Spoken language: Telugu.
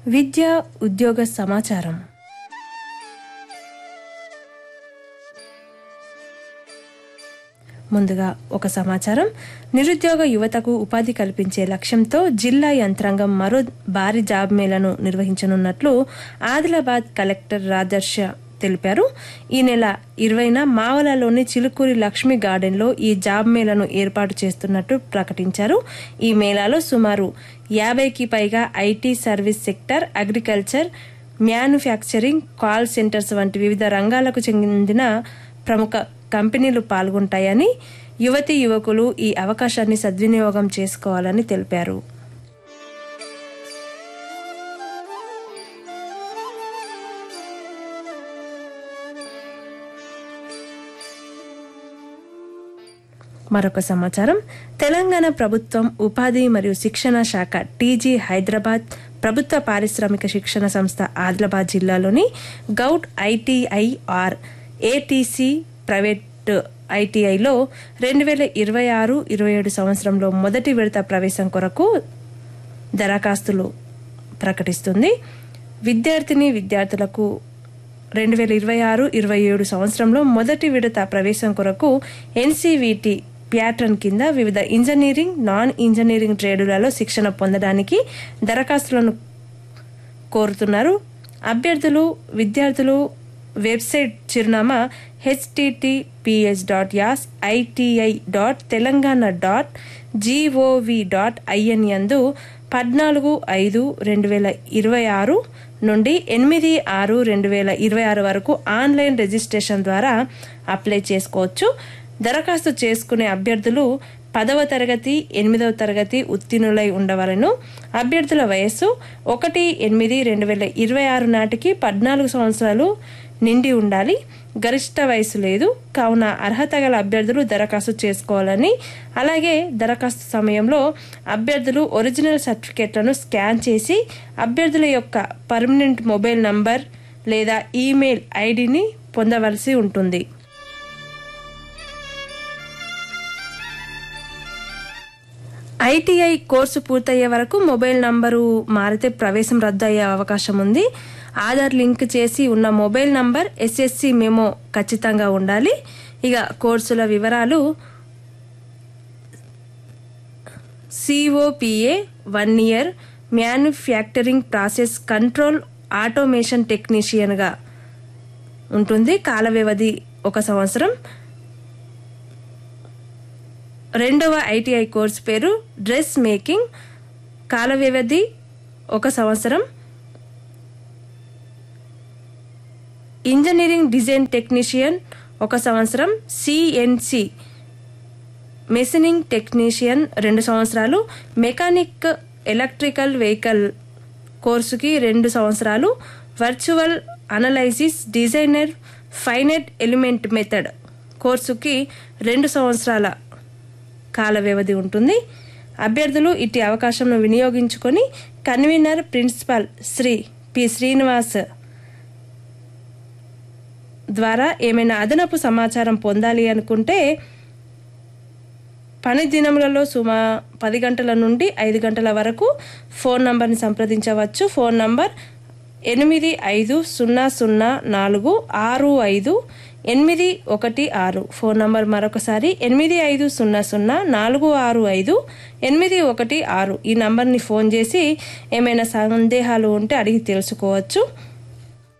విద్య ఉద్యోగ సమాచారం ముందుగా ఒక సమాచారం నిరుద్యోగ యువతకు ఉపాధి కల్పించే లక్ష్యంతో జిల్లా యంత్రాంగం మరో భారీ జాబ్ మేళను నిర్వహించనున్నట్లు ఆదిలాబాద్ కలెక్టర్ రాదర్శ తెలిపారు ఈ నెల ఇరవైన మావలలోని చిలుకూరి లక్ష్మి గార్డెన్లో ఈ జాబ్ మేళను ఏర్పాటు చేస్తున్నట్టు ప్రకటించారు ఈ మేళాలో సుమారు యాభైకి పైగా IT service sector agriculture manufacturing call centres వంటి వివిధ రంగాలకు చెందిన ప్రముఖ కంపెనీలు పాల్గొంటాయని యువతి యువకులు ఈ అవకాశాన్ని సద్వినియోగం చేసుకోవాలని తెలిపారు మరొక సమాచారం తెలంగాణ ప్రభుత్వం ఉపాధి మరియు శిక్షణ శాఖ టీజీ హైదరాబాద్ ప్రభుత్వ పారిశ్రామిక శిక్షణ సంస్థ ఆదిలాబాద్ జిల్లాలోని గౌట్ ఐటీఐఆర్ ఏటీసీ ప్రైవేట్ ఐటీఐలో రెండు వేల ఇరవై ఆరు ఇరవై ఏడు సంవత్సరంలో మొదటి విడత ప్రవేశం కొరకు దరఖాస్తులు ప్రకటిస్తుంది విద్యార్థిని విద్యార్థులకు రెండు వేల ఇరవై ఆరు ఇరవై ఏడు సంవత్సరంలో మొదటి విడత ప్రవేశం కొరకు ఎన్సీవీటీ ప్యాటర్న్ కింద వివిధ ఇంజనీరింగ్ నాన్ ఇంజనీరింగ్ ట్రేడులలో శిక్షణ పొందడానికి దరఖాస్తులను కోరుతున్నారు అభ్యర్థులు విద్యార్థులు వెబ్సైట్ చిరునామా హెచ్టిటిపిఎస్ డాట్ యాస్ ITI dot Telangana dot GOV dot IN యందు పద్నాలుగు ఐదు రెండు వేల ఇరవై ఆరు నుండి ఎనిమిది ఆరు రెండు వేల ఇరవై ఆరు వరకు ఆన్లైన్ రిజిస్ట్రేషన్ ద్వారా అప్లై చేసుకోవచ్చు దరఖాస్తు చేసుకునే అభ్యర్థులు పదవ తరగతి ఎనిమిదవ తరగతి ఉత్తీర్ణులై ఉండవలను అభ్యర్థుల వయస్సు ఒకటి ఎనిమిది రెండు వేల ఇరవై ఆరు నాటికి పద్నాలుగు సంవత్సరాలు నిండి ఉండాలి గరిష్ట వయసు లేదు కావున అర్హత గల అభ్యర్థులు దరఖాస్తు చేసుకోవాలని అలాగే దరఖాస్తు సమయంలో అభ్యర్థులు ఒరిజినల్ సర్టిఫికేట్లను స్కాన్ చేసి అభ్యర్థుల యొక్క పర్మనెంట్ మొబైల్ నంబర్ లేదా ఈమెయిల్ ఐడిని పొందవలసి ఉంటుంది ఐటీఐ కోర్సు పూర్తయ్యే వరకు మొబైల్ నంబరు మారితే ప్రవేశం రద్దు అయ్యే అవకాశం ఉంది ఆధార్ లింక్ చేసి ఉన్న మొబైల్ నంబర్ ఎస్ఎస్సి మెమో ఖచ్చితంగా ఉండాలి ఇక కోర్సుల వివరాలు COPA one year manufacturing process control automation టెక్నీషియన్గా ఉంటుంది కాల వ్యవధి ఒక సంవత్సరం రెండవ ఐటీఐ కోర్సు పేరు డ్రెస్ మేకింగ్ కాల వ్యవధి ఒక సంవత్సరం ఇంజనీరింగ్ డిజైన్ టెక్నీషియన్ ఒక సంవత్సరం సిఎన్సి మెషినింగ్ టెక్నీషియన్ రెండు సంవత్సరాలు మెకానిక్ ఎలక్ట్రికల్ వెహికల్ కోర్సుకి రెండు సంవత్సరాలు virtual analysis designer finite element method కోర్సుకి రెండు సంవత్సరాల కాల వ్యవధి ఉంటుంది అభ్యర్థులు ఇట్టి అవకాశంను వినియోగించుకొని convener principal Shri P Srinivas ద్వారా ఏమైనా అదనపు సమాచారం పొందాలి అనుకుంటే పని దినములలో సుమా పది గంటల నుండి ఐదు గంటల వరకు ఫోన్ నంబర్ని సంప్రదించవచ్చు ఫోన్ నంబర్ ఎనిమిది ఐదు సున్నా సున్నా నాలుగు ఆరు ఐదు ఎనిమిది ఒకటి ఆరు ఫోన్ నంబర్ మరొకసారి ఎనిమిది ఐదు సున్నా సున్నా నాలుగు ఆరు ఐదు ఎనిమిది ఒకటి ఆరు ఈ నంబర్ని ఫోన్ చేసి ఏమైనా సందేహాలు ఉంటే అడిగి తెలుసుకోవచ్చు